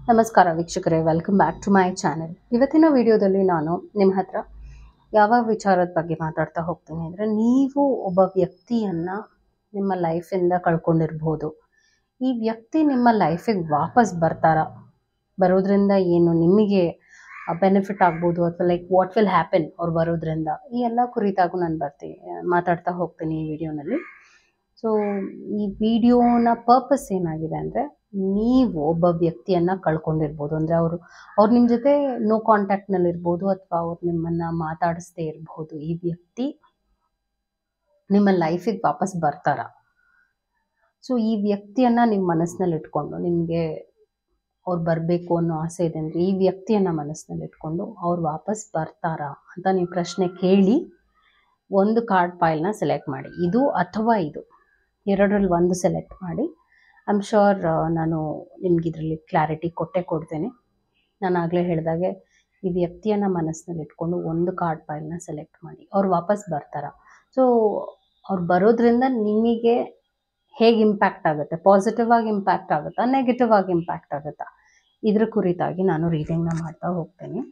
ನಮಸ್ಕಾರ ವೀಕ್ಷಕರೇ welcome back to my channel ಇವತ್ತಿನ ವಿಡಿಯೋದಲ್ಲಿ ನಾನು ನಿಮ್ಮ ಹತ್ರ ಯಾವ ವಿಚಾರದ ಬಗ್ಗೆ ಮಾತಾಡ್ತಾ ಹೋಗ್ತೀನಿ ಅಂದರೆ ನೀವು ಒಬ್ಬ ವ್ಯಕ್ತಿಯನ್ನು ನಿಮ್ಮ ಲೈಫಿಂದ ಕಳ್ಕೊಂಡಿರ್ಬೋದು ಈ ವ್ಯಕ್ತಿ ನಿಮ್ಮ ಲೈಫಿಗೆ ವಾಪಸ್ ಬರ್ತಾರಾ ಬರೋದ್ರಿಂದ ಏನು ನಿಮಗೆ ಬೆನಿಫಿಟ್ ಆಗ್ಬೋದು ಅಥವಾ ಲೈಕ್ ವಾಟ್ ವಿಲ್ ಹ್ಯಾಪನ್ ಅವ್ರು ಬರೋದ್ರಿಂದ ಈ ಎಲ್ಲ ಕುರಿತಾಗೂ ನಾನು ಬರ್ತೀನಿ ಮಾತಾಡ್ತಾ ಹೋಗ್ತೀನಿ ಈ ವಿಡಿಯೋನಲ್ಲಿ ಸೊ ಈ ವಿಡಿಯೋನ ಪರ್ಪಸ್ ಏನಾಗಿದೆ ಅಂದರೆ ನೀವು ಒಬ್ಬ ವ್ಯಕ್ತಿಯನ್ನು ಕಳ್ಕೊಂಡಿರ್ಬೋದು ಅಂದರೆ ಅವರು ಅವ್ರು ನಿಮ್ಮ ಜೊತೆ ನೋ ಕಾಂಟ್ಯಾಕ್ಟ್ನಲ್ಲಿ ಇರ್ಬೋದು ಅಥವಾ ಅವ್ರು ನಿಮ್ಮನ್ನು ಮಾತಾಡಿಸ್ದೇ ಇರ್ಬೋದು ಈ ವ್ಯಕ್ತಿ ನಿಮ್ಮ ಲೈಫಿಗೆ ವಾಪಸ್ ಬರ್ತಾರ ಸೊ ಈ ವ್ಯಕ್ತಿಯನ್ನು ನಿಮ್ಮ ಮನಸ್ಸಿನಲ್ಲಿ ಇಟ್ಕೊಂಡು ನಿಮಗೆ ಅವ್ರು ಬರಬೇಕು ಅನ್ನೋ ಆಸೆ ಇದೆ ಅಂದರೆ ಈ ವ್ಯಕ್ತಿಯನ್ನು ಮನಸ್ಸಿನಲ್ಲಿ ಇಟ್ಕೊಂಡು ಅವ್ರು ವಾಪಸ್ ಬರ್ತಾರಾ ಅಂತ ನೀವು ಪ್ರಶ್ನೆ ಕೇಳಿ ಒಂದು ಕಾರ್ಡ್ ಫೈಲ್ನ ಸೆಲೆಕ್ಟ್ ಮಾಡಿ ಇದು ಅಥವಾ ಇದು ಎರಡರಲ್ಲಿ ಒಂದು ಸೆಲೆಕ್ಟ್ ಮಾಡಿ ಐ ಆಮ್ ಶೋರ್ ನಾನು ನಿಮ್ಗೆ ಇದರಲ್ಲಿ ಕ್ಲಾರಿಟಿ ಕೊಟ್ಟೆ ಕೊಡ್ತೇನೆ ನಾನು ಆಗಲೇ ಹೇಳಿದಾಗೆ ಈ ವ್ಯಕ್ತಿಯನ್ನು ಮನಸ್ಸಿನಲ್ಲಿ ಇಟ್ಕೊಂಡು ಒಂದು ಕಾರ್ಡ್ ಫೈಲ್ನ ಸೆಲೆಕ್ಟ್ ಮಾಡಿ ಅವ್ರು ವಾಪಸ್ ಬರ್ತಾರ ಸೊ ಅವ್ರು ಬರೋದ್ರಿಂದ ನಿಮಗೆ ಹೇಗೆ ಇಂಪ್ಯಾಕ್ಟ್ ಆಗುತ್ತೆ ಪಾಸಿಟಿವ್ ಆಗಿ ಇಂಪ್ಯಾಕ್ಟ್ ಆಗುತ್ತಾ ನೆಗೆಟಿವ್ ಆಗಿ ಇಂಪ್ಯಾಕ್ಟ್ ಆಗುತ್ತಾ ಇದ್ರ ಕುರಿತಾಗಿ ನಾನು ರೀಡಿಂಗ್ನ ಮಾಡ್ತಾ ಹೋಗ್ತೇನೆ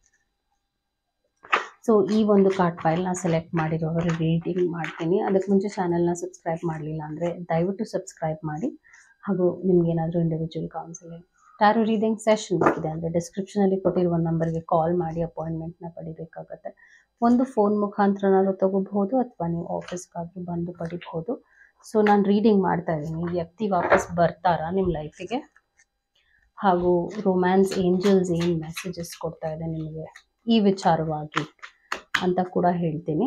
ಸೊ ಈ ಒಂದು ಕಾರ್ಡ್ ಫೈಲ್ನ ಸೆಲೆಕ್ಟ್ ಮಾಡಿರೋರು ರೀಡಿಂಗ್ ಮಾಡ್ತೀನಿ ಅದಕ್ಕೆ ಮುಂಚೆ ಚಾನಲ್ನ ಸಬ್ಸ್ಕ್ರೈಬ್ ಮಾಡಲಿಲ್ಲ ಅಂದರೆ ದಯವಿಟ್ಟು ಸಬ್ಸ್ಕ್ರೈಬ್ ಮಾಡಿ ಹಾಗೂ ನಿಮ್ಗೇನಾದರೂ individual counselling tarot reading session ಬೇಕಿದೆ ಅಂದರೆ ಡಿಸ್ಕ್ರಿಪ್ಷನಲ್ಲಿ ಕೊಟ್ಟಿರುವ ನಂಬರ್ಗೆ ಕಾಲ್ ಮಾಡಿ ಅಪಾಯಿಂಟ್ಮೆಂಟ್ನ ಪಡಿಬೇಕಾಗತ್ತೆ ಒಂದು ಫೋನ್ ಮುಖಾಂತರನಾದ್ರೂ ತಗೋಬಹುದು ಅಥವಾ ನೀವು ಆಫೀಸ್ಗಾದ್ರೂ ಬಂದು ಪಡಿಬಹುದು ಸೊ ನಾನು ರೀಡಿಂಗ್ ಮಾಡ್ತಾ ಇದ್ದೀನಿ ಈ ವ್ಯಕ್ತಿ ವಾಪಸ್ ಬರ್ತಾರಾ ನಿಮ್ಮ ಲೈಫಿಗೆ ಹಾಗೂ ರೊಮ್ಯಾನ್ಸ್ ಏಂಜಲ್ಸ್ ಏನು ಮೆಸೇಜಸ್ ಕೊಡ್ತಾ ಇದೆ ನಿಮಗೆ ಈ ವಿಚಾರವಾಗಿ ಅಂತ ಕೂಡ ಹೇಳ್ತೀನಿ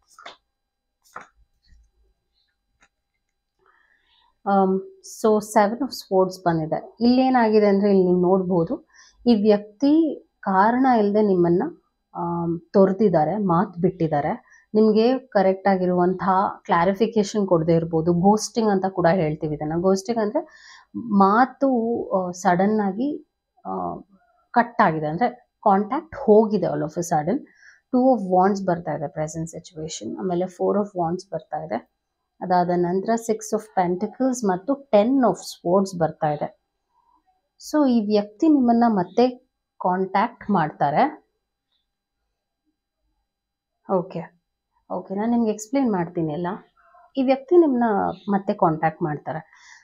ಸೊ ಸೆವೆನ್ ಆಫ್ ಸ್ಪೋರ್ಟ್ಸ್ ಬಂದಿದೆ ಇಲ್ಲೇನಾಗಿದೆ ಅಂದರೆ ಇಲ್ಲಿ ನೀವು ನೋಡ್ಬೋದು ಈ ವ್ಯಕ್ತಿ ಕಾರಣ ಇಲ್ಲದೆ ನಿಮ್ಮನ್ನು ತೊರೆದಿದ್ದಾರೆ ಮಾತು ಬಿಟ್ಟಿದ್ದಾರೆ ನಿಮಗೆ ಕರೆಕ್ಟ್ ಆಗಿರುವಂತಹ ಕ್ಲಾರಿಫಿಕೇಶನ್ ಕೊಡದೇ ಇರ್ಬೋದು ಗೋಸ್ಟಿಂಗ್ ಅಂತ ಕೂಡ ಹೇಳ್ತೀವಿ ಇದನ್ನು ಗೋಸ್ಟಿಂಗ್ ಅಂದರೆ ಮಾತು ಸಡನ್ ಆಗಿ ಕಟ್ ಆಗಿದೆ ಅಂದರೆ ಕಾಂಟ್ಯಾಕ್ಟ್ ಹೋಗಿದೆ all of a sudden two of wands ಬರ್ತಾ ಇದೆ ಪ್ರೆಸೆಂಟ್ ಸಿಚುವೇಶನ್ ಆಮೇಲೆ ಫೋರ್ ಆಫ್ ವಾಂಡ್ಸ್ ಬರ್ತಾ ಇದೆ ಅದಾದ ನಂತರ ಸಿಕ್ಸ್ ಆಫ್ ಪೆಂಟಿಕಲ್ಸ್ ಮತ್ತು ಟೆನ್ ಆಫ್ ಸ್ಪೋರ್ಟ್ಸ್ ಬರ್ತಾ ಇದೆ ಸೊ ಈ ವ್ಯಕ್ತಿ ನಿಮ್ಮನ್ನ ಮತ್ತೆ ಕಾಂಟ್ಯಾಕ್ಟ್ ಮಾಡ್ತಾರೆ ಓಕೆ ಓಕೆ ನಾನು ನಿಮ್ಗೆ ಎಕ್ಸ್ಪ್ಲೇನ್ ಮಾಡ್ತೀನಿ ಎಲ್ಲ ಈ ವ್ಯಕ್ತಿ ನಿಮ್ಮನ್ನ ಮತ್ತೆ ಕಾಂಟ್ಯಾಕ್ಟ್ ಮಾಡ್ತಾರೆ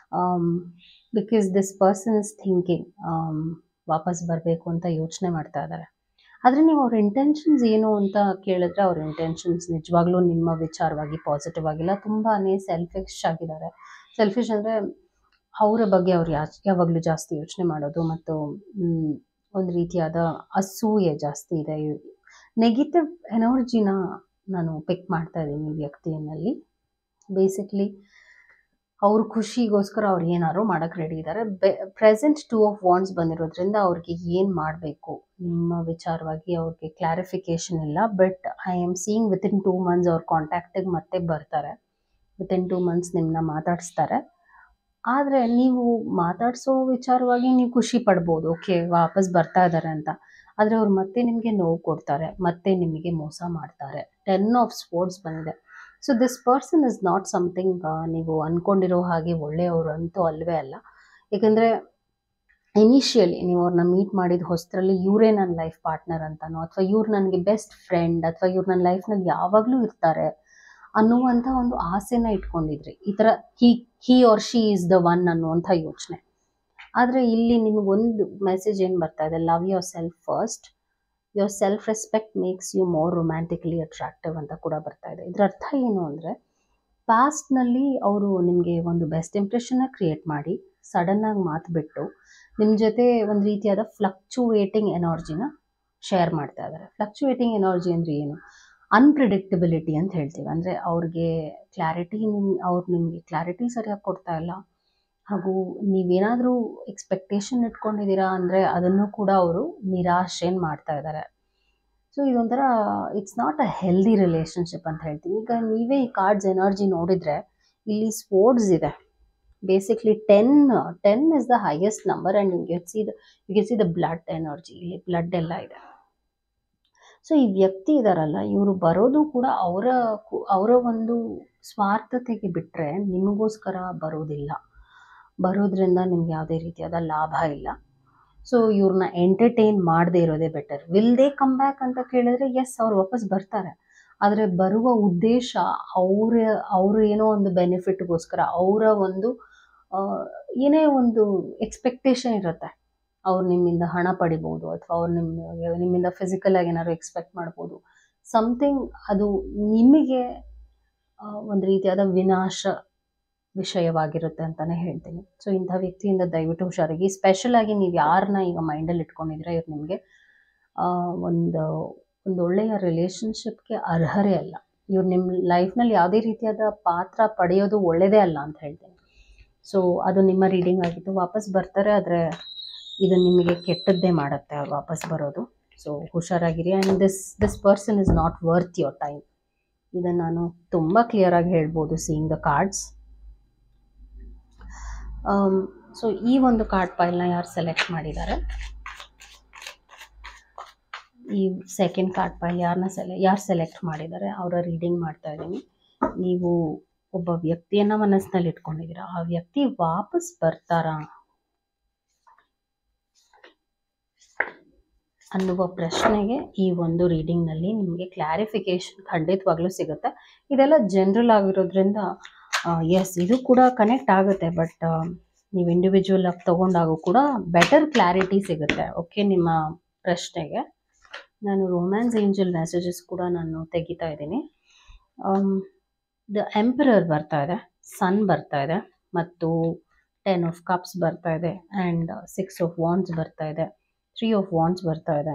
because this person is thinking ವಾಪಸ್ ಬರಬೇಕು ಅಂತ ಯೋಚನೆ ಮಾಡ್ತಾ ಇದ್ದಾರೆ ಆದರೆ ನೀವು ಅವ್ರ ಇಂಟೆನ್ಷನ್ಸ್ ಏನು ಅಂತ ಕೇಳಿದ್ರೆ ಅವ್ರ ಇಂಟೆನ್ಷನ್ಸ್ ನಿಜವಾಗ್ಲೂ ನಿಮ್ಮ ವಿಚಾರವಾಗಿ ಪಾಸಿಟಿವ್ ಆಗಿಲ್ಲ ತುಂಬಾ ಸೆಲ್ಫಿಶ್ ಆಗಿದ್ದಾರೆ ಸೆಲ್ಫಿಶ್ ಅಂದರೆ ಅವರ ಬಗ್ಗೆ ಅವ್ರು ಯಾ ಯಾವಾಗಲೂ ಜಾಸ್ತಿ ಯೋಚನೆ ಮಾಡೋದು ಮತ್ತು ಒಂದು ರೀತಿಯಾದ ಅಸೂಯೆ ಜಾಸ್ತಿ ಇದೆ ನೆಗೆಟಿವ್ ಎನರ್ಜಿನ ನಾನು ಪಿಕ್ ಮಾಡ್ತಾ ಇದ್ದೀನಿ ವ್ಯಕ್ತಿಯಲ್ಲಿ ಬೇಸಿಕ್ಲಿ ಅವ್ರ ಖುಷಿಗೋಸ್ಕರ ಅವ್ರು ಏನಾದ್ರು ಮಾಡೋಕ್ಕೆ ರೆಡಿ ಇದ್ದಾರೆ be present two of wands ಬಂದಿರೋದ್ರಿಂದ ಅವ್ರಿಗೆ ಏನು ಮಾಡಬೇಕು ನಿಮ್ಮ ವಿಚಾರವಾಗಿ ಅವ್ರಿಗೆ ಕ್ಲಾರಿಫಿಕೇಶನ್ ಇಲ್ಲ but I am seeing within two months ಅವ್ರ ಕಾಂಟ್ಯಾಕ್ಟಿಗೆ ಮತ್ತೆ ಬರ್ತಾರೆ ವಿತಿನ್ ಟೂ ಮಂತ್ಸ್ ನಿಮ್ಮನ್ನ ಮಾತಾಡಿಸ್ತಾರೆ ಆದರೆ ನೀವು ಮಾತಾಡಿಸೋ ವಿಚಾರವಾಗಿ ನೀವು ಖುಷಿ ಪಡ್ಬೋದು ಓಕೆ ವಾಪಸ್ ಬರ್ತಾ ಇದ್ದಾರೆ ಅಂತ ಆದರೆ ಅವ್ರು ಮತ್ತೆ ನಿಮಗೆ ನೋವು ಕೊಡ್ತಾರೆ ಮತ್ತೆ ನಿಮಗೆ ಮೋಸ ಮಾಡ್ತಾರೆ ಟೆನ್ ಆಫ್ ಸ್ಪೋರ್ಟ್ಸ್ ಬಂದಿದೆ so this person is not something ನೀವು ಅಂದ್ಕೊಂಡಿರೋ ಹಾಗೆ ಒಳ್ಳೆಯವರು ಅಂತೂ ಅಲ್ವೇ ಅಲ್ಲ ಏಕೆಂದರೆ ಇನಿಷಿಯಲಿ ನೀವು ಅವ್ರನ್ನ ಮೀಟ್ ಮಾಡಿದ ಹೊಸದ್ರಲ್ಲಿ ಇವರೇ ನನ್ನ ಲೈಫ್ ಪಾರ್ಟ್ನರ್ ಅಂತನೋ ಅಥವಾ ಇವ್ರು ನನಗೆ ಬೆಸ್ಟ್ ಫ್ರೆಂಡ್ ಅಥವಾ ಇವ್ರು ನನ್ನ ಲೈಫ್ನಲ್ಲಿ ಯಾವಾಗಲೂ ಇರ್ತಾರೆ ಅನ್ನುವಂಥ ಒಂದು ಆಸೆನ ಇಟ್ಕೊಂಡಿದ್ರಿ ಈ ಥರ he he or she is the one ಅನ್ನುವಂಥ ಯೋಚನೆ ಆದರೆ ಇಲ್ಲಿ ನಿಮಗೊಂದು ಮೆಸೇಜ್ ಏನು ಬರ್ತಾ ಇದೆ love yourself first your self respect makes you more romantically attractive ಅಂತ ಕೂಡ ಬರ್ತಾ ಇದೆ ಇದರ ಅರ್ಥ ಏನು ಅಂದರೆ ಪಾಸ್ಟ್ನಲ್ಲಿ ಅವರು ನಿಮಗೆ ಒಂದು ಬೆಸ್ಟ್ ಇಂಪ್ರೆಷನ್ನ ಕ್ರಿಯೇಟ್ ಮಾಡಿ ಸಡನ್ನಾಗಿ ಮಾತು ಬಿಟ್ಟು ನಿಮ್ಮ ಜೊತೆ ಒಂದು ರೀತಿಯಾದ ಫ್ಲಕ್ಚುವೇಟಿಂಗ್ ಎನರ್ಜಿನ ಶೇರ್ ಮಾಡ್ತಾ ಇದ್ದಾರೆ ಫ್ಲಕ್ಚುವೇಟಿಂಗ್ ಎನರ್ಜಿ ಅಂದರೆ ಏನು ಅನ್ಪ್ರಿಡಿಕ್ಟಬಿಲಿಟಿ ಅಂತ ಹೇಳ್ತೀವಿ ಅಂದರೆ ಅವ್ರಿಗೆ ಕ್ಲಾರಿಟಿ ನಿಮ್ಮ ಅವ್ರು ನಿಮಗೆ ಕ್ಲಾರಿಟಿ ಸರಿಯಾಗಿ ಕೊಡ್ತಾ ಇಲ್ಲ ಹಾಗೂ ನೀವೇನಾದರೂ ಎಕ್ಸ್ಪೆಕ್ಟೇಷನ್ ಇಟ್ಕೊಂಡಿದ್ದೀರಾ ಅಂದರೆ ಅದನ್ನು ಕೂಡ ಅವರು ನಿರಾಶೆನ್ ಮಾಡ್ತಾ ಇದ್ದಾರೆ ಸೊ ಇದೊಂಥರ it's not a healthy relationship ಅಂತ ಹೇಳ್ತೀವಿ ಈಗ ನೀವೇ ಈ ಕಾರ್ಡ್ಸ್ ಎನರ್ಜಿ ನೋಡಿದರೆ ಇಲ್ಲಿ ಸ್ಪೋರ್ಟ್ಸ್ ಇದೆ basically ten ten is the highest number and you get see the you get see the blood energy ಇಲ್ಲಿ ಬ್ಲಡ್ ಎಲ್ಲ ಇದೆ ಸೊ ಈ ವ್ಯಕ್ತಿ ಇದಾರಲ್ಲ ಇವರು ಬರೋದು ಕೂಡ ಅವರ ಅವರ ಒಂದು ಸ್ವಾರ್ಥತೆಗೆ ಬಿಟ್ಟರೆ ನಿಮಗೋಸ್ಕರ ಬರೋದಿಲ್ಲ ಬರೋದ್ರಿಂದ ನಿಮ್ಗೆ ಯಾವುದೇ ರೀತಿಯಾದ ಲಾಭ ಇಲ್ಲ ಸೊ ಇವ್ರನ್ನ ಎಂಟರ್ಟೈನ್ ಮಾಡದೇ ಇರೋದೇ better will they come back ಅಂತ ಕೇಳಿದ್ರೆ ಎಸ್ ಅವ್ರು ವಾಪಸ್ ಬರ್ತಾರೆ ಆದರೆ ಬರುವ ಉದ್ದೇಶ ಅವ್ರ ಅವ್ರ ಏನೋ ಒಂದು ಬೆನಿಫಿಟ್ಗೋಸ್ಕರ ಅವರ ಒಂದು ಆ, ಏನೇ ಒಂದು ಎಕ್ಸ್ಪೆಕ್ಟೇಷನ್ ಇರುತ್ತೆ ಅವ್ರು ನಿಮ್ಮಿಂದ ಹಣ ಪಡಿಬೋದು ಅಥವಾ ಅವ್ರು ನಿಮ್ಮ ನಿಮ್ಮಿಂದ ಫಿಸಿಕಲ್ ಆಗಿ ಏನಾದ್ರು ಎಕ್ಸ್ಪೆಕ್ಟ್ ಮಾಡ್ಬೋದು ಸಮಥಿಂಗ್ ಅದು ನಿಮಗೆ ಆ, ಒಂದು ರೀತಿಯಾದ ವಿನಾಶ ವಿಷಯವಾಗಿರುತ್ತೆ ಅಂತಲೇ ಹೇಳ್ತೀನಿ ಸೊ ಇಂಥ ವ್ಯಕ್ತಿಯಿಂದ ದಯವಿಟ್ಟು ಹುಷಾರಾಗಿ ಸ್ಪೆಷಲ್ ಆಗಿ ನೀವು ಯಾರನ್ನ ಈಗ ಮೈಂಡಲ್ಲಿ ಇಟ್ಕೊಂಡಿದ್ರೆ ಇವ್ರು ನಿಮಗೆ ಒಂದು ಒಂದು ಒಳ್ಳೆಯ ರಿಲೇಶನ್ಶಿಪ್ಗೆ ಅರ್ಹರೇ ಅಲ್ಲ ಇವ್ರು ನಿಮ್ಮ ಲೈಫ್ನಲ್ಲಿ ಯಾವುದೇ ರೀತಿಯಾದ ಪಾತ್ರ ಪಡೆಯೋದು ಒಳ್ಳೆಯದೇ ಅಲ್ಲ ಅಂತ ಹೇಳ್ತೀನಿ ಸೊ ಅದು ನಿಮ್ಮ ರೀಡಿಂಗ್ ಆಗಿತ್ತು ವಾಪಸ್ ಬರ್ತಾರೆ ಆದರೆ ಇದು ನಿಮಗೆ ಕೆಟ್ಟದ್ದೇ ಮಾಡುತ್ತೆ ಅವ್ರು ವಾಪಸ್ ಬರೋದು ಸೊ ಹುಷಾರಾಗಿರಿ and this this person is not worth your time ಇದನ್ನು ನಾನು ತುಂಬ ಕ್ಲಿಯರಾಗಿ ಹೇಳ್ಬೋದು ಸೀಯಿಂಗ್ ದ ಕಾರ್ಡ್ಸ್ ಸೊ ಈ ಒಂದು ಕಾರ್ಡ್ ಫೈಲ್ನ ಯಾರು ಸೆಲೆಕ್ಟ್ ಮಾಡಿದ್ದಾರೆ ಈ ಸೆಕೆಂಡ್ ಕಾರ್ಡ್ ಫೈಲ್ ಯಾರನ್ನ ಸೆಲೆ ಯಾರು ಸೆಲೆಕ್ಟ್ ಮಾಡಿದ್ದಾರೆ ಅವರ ರೀಡಿಂಗ್ ಮಾಡ್ತಾ ಇದ್ದೀನಿ ನೀವು ಒಬ್ಬ ವ್ಯಕ್ತಿಯನ್ನ ಮನಸ್ಸಿನಲ್ಲಿ ಇಟ್ಕೊಂಡಿದ್ದೀರಾ ಆ ವ್ಯಕ್ತಿ ವಾಪಸ್ ಬರ್ತಾರಾ ಅನ್ನುವ ಪ್ರಶ್ನೆಗೆ ಈ ಒಂದು ರೀಡಿಂಗ್ನಲ್ಲಿ ನಿಮಗೆ ಕ್ಲಾರಿಫಿಕೇಶನ್ ಖಂಡಿತವಾಗ್ಲೂ ಸಿಗುತ್ತೆ ಇದೆಲ್ಲ ಜನರಲ್ ಆಗಿರೋದ್ರಿಂದ ಎಸ್ ಇದು ಕೂಡ ಕನೆಕ್ಟ್ ಆಗುತ್ತೆ ಬಟ್ ನೀವು ಇಂಡಿವಿಜುವಲ್ ಆಗಿ ತೊಗೊಂಡಾಗೂ ಕೂಡ ಬೆಟರ್ ಕ್ಲಾರಿಟಿ ಸಿಗುತ್ತೆ ಓಕೆ ನಿಮ್ಮ ಪ್ರಶ್ನೆಗೆ ನಾನು ರೊಮ್ಯಾನ್ಸ್ ಏಂಜಲ್ ಮೆಸೇಜಸ್ ಕೂಡ ನಾನು ತೆಗಿತಾ ಇದ್ದೀನಿ ದ ಎಂಪರರ್ ಬರ್ತಾ ಇದೆ ಸನ್ ಬರ್ತಾ ಇದೆ ಮತ್ತು ಟೆನ್ ಆಫ್ ಕಪ್ಸ್ ಬರ್ತಾ ಇದೆ ಆ್ಯಂಡ್ ಸಿಕ್ಸ್ ಆಫ್ ವಾಂಡ್ಸ್ ಬರ್ತಾ ಇದೆ ತ್ರೀ ಆಫ್ ವಾಂಡ್ಸ್ ಬರ್ತಾ ಇದೆ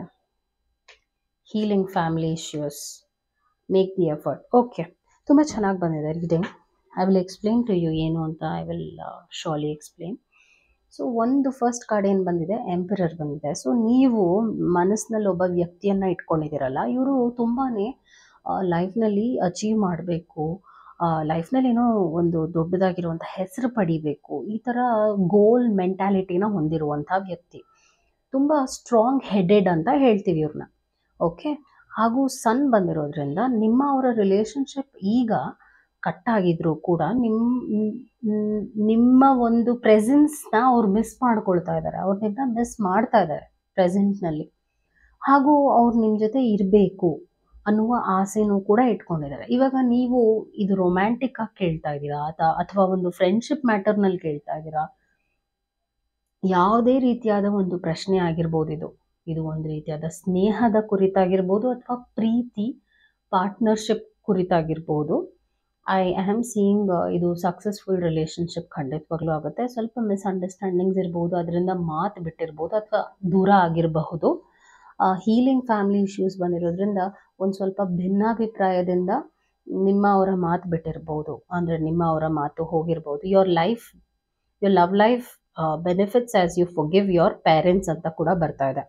healing family issues make the effort okay ತುಂಬ ಚೆನ್ನಾಗಿ ಬಂದಿದೆ reading I will explain to you ಏನು ಅಂತ I will surely explain so ಒಂದು ಫಸ್ಟ್ ಕಾರ್ಡ್ ಏನು ಬಂದಿದೆ ಎಂಪರರ್ ಬಂದಿದೆ ಸೊ ನೀವು ಮನಸ್ಸಿನಲ್ಲಿ ಒಬ್ಬ ವ್ಯಕ್ತಿಯನ್ನು ಇಟ್ಕೊಂಡಿದ್ದೀರಲ್ಲ ಇವರು ತುಂಬಾ ಲೈಫ್ನಲ್ಲಿ ಅಚೀವ್ ಮಾಡಬೇಕು ಲೈಫ್ನಲ್ಲಿ ಏನೋ ಒಂದು ದೊಡ್ಡದಾಗಿರುವಂಥ ಹೆಸರು ಪಡಿಬೇಕು ಈ ಥರ ಗೋಲ್ ಮೆಂಟ್ಯಾಲಿಟಿನ ಹೊಂದಿರುವಂಥ ವ್ಯಕ್ತಿ ತುಂಬ ಸ್ಟ್ರಾಂಗ್ ಹೆಡೆಡ್ ಅಂತ ಹೇಳ್ತೀವಿ ಇವ್ರನ್ನ ಓಕೆ ಹಾಗೂ ಸನ್ ಬಂದಿರೋದ್ರಿಂದ ನಿಮ್ಮ ಅವರ ರಿಲೇಶನ್ಶಿಪ್ ಈಗ ಕಟ್ ಆಗಿದ್ರು ಕೂಡ ನಿಮ್ಮ ನಿಮ್ಮ ಒಂದು ಪ್ರೆಸೆನ್ಸ್ನ ಅವ್ರು ಮಿಸ್ ಮಾಡ್ಕೊಳ್ತಾ ಇದ್ದಾರೆ ಅವ್ರು ನಿಮ್ಮನ್ನ ಮಿಸ್ ಮಾಡ್ತಾ ಇದ್ದಾರೆ ಪ್ರೆಸೆಂಟ್ನಲ್ಲಿ ಹಾಗೂ ಅವ್ರು ನಿಮ್ಮ ಜೊತೆ ಇರಬೇಕು ಅನ್ನುವ ಆಸೆನೂ ಕೂಡ ಇಟ್ಕೊಂಡಿದ್ದಾರೆ ಇವಾಗ ನೀವು ಇದು ರೊಮ್ಯಾಂಟಿಕ್ ಆಗಿ ಕೇಳ್ತಾ ಇದ್ದೀರಾ ಅಥವಾ ಅಥವಾ ಒಂದು ಫ್ರೆಂಡ್ಶಿಪ್ ಮ್ಯಾಟರ್ನಲ್ಲಿ ಕೇಳ್ತಾ ಇದ್ದೀರಾ ಯಾವುದೇ ರೀತಿಯಾದ ಒಂದು ಪ್ರಶ್ನೆ ಆಗಿರ್ಬೋದು ಇದು ಇದು ಒಂದು ರೀತಿಯಾದ ಸ್ನೇಹದ ಕುರಿತಾಗಿರ್ಬೋದು ಅಥವಾ ಪ್ರೀತಿ ಪಾರ್ಟ್ನರ್ಶಿಪ್ ಕುರಿತಾಗಿರ್ಬೋದು ಐ ಆಮ್ ಸೀಯಿಂಗ್ ಇದು ಸಕ್ಸಸ್ಫುಲ್ ರಿಲೇಶನ್ಶಿಪ್ ಖಂಡಿತವಾಗ್ಲೂ ಆಗುತ್ತೆ ಸ್ವಲ್ಪ ಮಿಸ್ಅಂಡರ್ಸ್ಟ್ಯಾಂಡಿಂಗ್ಸ್ ಇರ್ಬೋದು ಅದರಿಂದ ಮಾತು ಬಿಟ್ಟಿರ್ಬೋದು ಅಥವಾ ದೂರ ಆಗಿರಬಹುದು ಹೀಲಿಂಗ್ ಫ್ಯಾಮಿಲಿ ಇಶ್ಯೂಸ್ ಬಂದಿರೋದ್ರಿಂದ ಒಂದು ಸ್ವಲ್ಪ ಭಿನ್ನಾಭಿಪ್ರಾಯದಿಂದ ನಿಮ್ಮ ಅವರ ಮಾತು ಬಿಟ್ಟಿರ್ಬೋದು ಅಂದರೆ ನಿಮ್ಮ ಅವರ ಮಾತು ಹೋಗಿರ್ಬೋದು your life your love life benefits as you forgive your parents ಅಂತ ಕೂಡ ಬರ್ತಾ ಇದೆ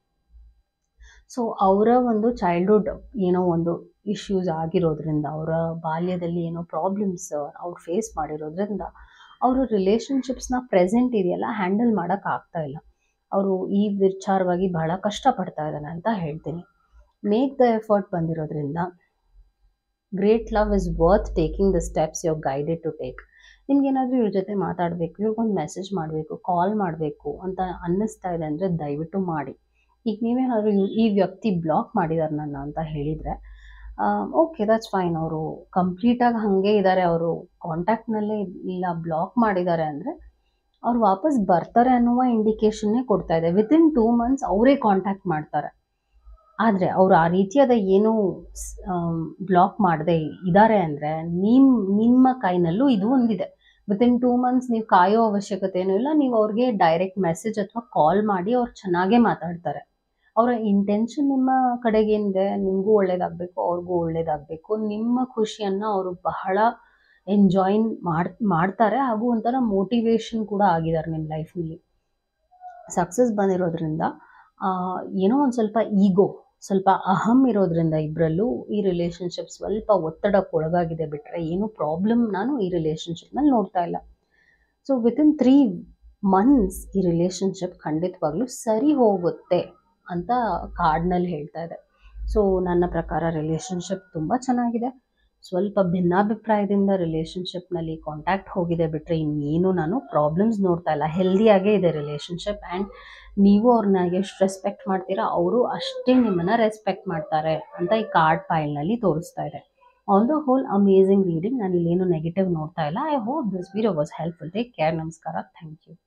ಸೊ ಅವರ ಒಂದು ಚೈಲ್ಡ್ಹುಡ್ ಏನೋ ಒಂದು ಇಶ್ಯೂಸ್ ಆಗಿರೋದ್ರಿಂದ ಅವರ ಬಾಲ್ಯದಲ್ಲಿ ಏನೋ ಪ್ರಾಬ್ಲಮ್ಸ್ ಅವ್ರು ಫೇಸ್ ಮಾಡಿರೋದ್ರಿಂದ ಅವರು ರಿಲೇಷನ್ಶಿಪ್ಸ್ನ ಪ್ರೆಸೆಂಟ್ ಇದೆಯಲ್ಲ ಹ್ಯಾಂಡಲ್ ಮಾಡೋಕ್ಕೆ ಆಗ್ತಾ ಇಲ್ಲ ಅವರು ಈ ವಿಚಾರವಾಗಿ ಬಹಳ ಕಷ್ಟಪಡ್ತಾ ಇದ್ದಾನೆ ಅಂತ ಹೇಳ್ತೀನಿ ಮೇಕ್ ದ ಎಫರ್ಟ್ ಬಂದಿರೋದ್ರಿಂದ great love is worth taking the steps you guided to take ನಿಮ್ಗೇನಾದರೂ ಇವ್ರ ಜೊತೆ ಮಾತಾಡಬೇಕು ಇವ್ರಿಗೊಂದು ಮೆಸೇಜ್ ಮಾಡಬೇಕು ಕಾಲ್ ಮಾಡಬೇಕು ಅಂತ ಅನ್ನಿಸ್ತಾ ಇದೆ ಅಂದರೆ ದಯವಿಟ್ಟು ಮಾಡಿ ಈಗ ನೀವೇನಾದರೂ ಈ ವ್ಯಕ್ತಿ ಬ್ಲಾಕ್ ಮಾಡಿದ್ದಾರೆ ನನ್ನ ಅಂತ ಹೇಳಿದರೆ ಓಕೆ ದಟ್ಸ್ ಫೈನ್ ಅವರು ಕಂಪ್ಲೀಟಾಗಿ ಹಾಗೆ ಇದ್ದಾರೆ ಅವರು ಕಾಂಟ್ಯಾಕ್ಟ್ನಲ್ಲೇ ಇಲ್ಲ ಬ್ಲಾಕ್ ಮಾಡಿದ್ದಾರೆ ಅಂದರೆ ಅವ್ರು ವಾಪಸ್ ಬರ್ತಾರೆ ಅನ್ನುವ ಇಂಡಿಕೇಶನ್ನೇ ಕೊಡ್ತಾ ಇದೆ ವಿತಿನ್ ಟೂ ಮಂತ್ಸ್ ಅವರೇ ಕಾಂಟ್ಯಾಕ್ಟ್ ಮಾಡ್ತಾರೆ ಆದರೆ ಅವರು ಆ ರೀತಿಯಾದ ಏನು ಬ್ಲಾಕ್ ಮಾಡದೆ ಇದ್ದಾರೆ ಅಂದರೆ ನಿಮ್ಮ ನಿಮ್ಮ ಕೈನಲ್ಲೂ ಇದು ಒಂದಿದೆ ವಿತಿನ್ ಟೂ ಮಂತ್ಸ್ ನೀವು ಕಾಯೋ ಅವಶ್ಯಕತೆ ಏನೂ ಇಲ್ಲ ನೀವು ಅವ್ರಿಗೆ ಡೈರೆಕ್ಟ್ ಮೆಸೇಜ್ ಅಥವಾ ಕಾಲ್ ಮಾಡಿ ಅವ್ರು ಚೆನ್ನಾಗೇ ಮಾತಾಡ್ತಾರೆ ಅವರ ಇಂಟೆನ್ಷನ್ ನಿಮ್ಮ ಕಡೆಗೇನಿದೆ ನಿಮಗೂ ಒಳ್ಳೇದಾಗಬೇಕು ಅವ್ರಿಗೂ ಒಳ್ಳೇದಾಗಬೇಕು ನಿಮ್ಮ ಖುಷಿಯನ್ನು ಅವರು ಬಹಳ ಎಂಜಾಯ್ ಮಾಡ್ ಮಾಡ್ತಾರೆ ಹಾಗೂ ಒಂಥರ ಮೋಟಿವೇಶನ್ ಕೂಡ ಆಗಿದ್ದಾರೆ ನಿಮ್ಮ ಲೈಫ್ನಲ್ಲಿ ಸಕ್ಸಸ್ ಬಂದಿರೋದ್ರಿಂದ ಏನೋ ಒಂದು ಸ್ವಲ್ಪ ಈಗೋ ಸ್ವಲ್ಪ ಅಹಂ ಇರೋದ್ರಿಂದ ಇಬ್ಬರಲ್ಲೂ ಈ ರಿಲೇಷನ್ಶಿಪ್ ಸ್ವಲ್ಪ ಒತ್ತಡಕ್ಕೆ ಒಳಗಾಗಿದೆ ಬಿಟ್ಟರೆ ಏನೂ ಪ್ರಾಬ್ಲಮ್ ನಾನು ಈ ರಿಲೇಷನ್ಶಿಪ್ನಲ್ಲಿ ನೋಡ್ತಾ ಇಲ್ಲ ಸೊ ವಿತಿನ್ ತ್ರೀ ಮಂತ್ಸ್ ಈ ರಿಲೇಷನ್ಶಿಪ್ ಖಂಡಿತವಾಗ್ಲೂ ಸರಿ ಹೋಗುತ್ತೆ ಅಂತ ಕಾರ್ಡ್ನಲ್ಲಿ ಹೇಳ್ತಾ ಇದೆ ಸೊ ನನ್ನ ಪ್ರಕಾರ ರಿಲೇಷನ್ಶಿಪ್ ತುಂಬ ಚೆನ್ನಾಗಿದೆ ಸ್ವಲ್ಪ ಭಿನ್ನಾಭಿಪ್ರಾಯದಿಂದ ರಿಲೇಷನ್ಶಿಪ್ನಲ್ಲಿ ಕಾಂಟ್ಯಾಕ್ಟ್ ಹೋಗಿದೆ ಬಿಟ್ಟರೆ ಇನ್ನೇನು ನಾನು ಪ್ರಾಬ್ಲಮ್ಸ್ ನೋಡ್ತಾ ಇಲ್ಲ ಹೆಲ್ದಿಯಾಗೇ ಇದೆ ರಿಲೇಷನ್ಶಿಪ್ ಆ್ಯಂಡ್ ನೀವು ಅವ್ರನ್ನ ಎಷ್ಟು ರೆಸ್ಪೆಕ್ಟ್ ಮಾಡ್ತೀರಾ ಅವರು ಅಷ್ಟೇ ನಿಮ್ಮನ್ನು ರೆಸ್ಪೆಕ್ಟ್ ಮಾಡ್ತಾರೆ ಅಂತ ಈ ಕಾರ್ಡ್ ಫೈಲ್ನಲ್ಲಿ ತೋರಿಸ್ತಾ ಇದೆ on the whole amazing reading ನಾನು ಇಲ್ಲೇನು ನೆಗೆಟಿವ್ ನೋಡ್ತಾ ಇಲ್ಲ I hope this video was helpful take care ನಮಸ್ಕಾರ ಥ್ಯಾಂಕ್ ಯು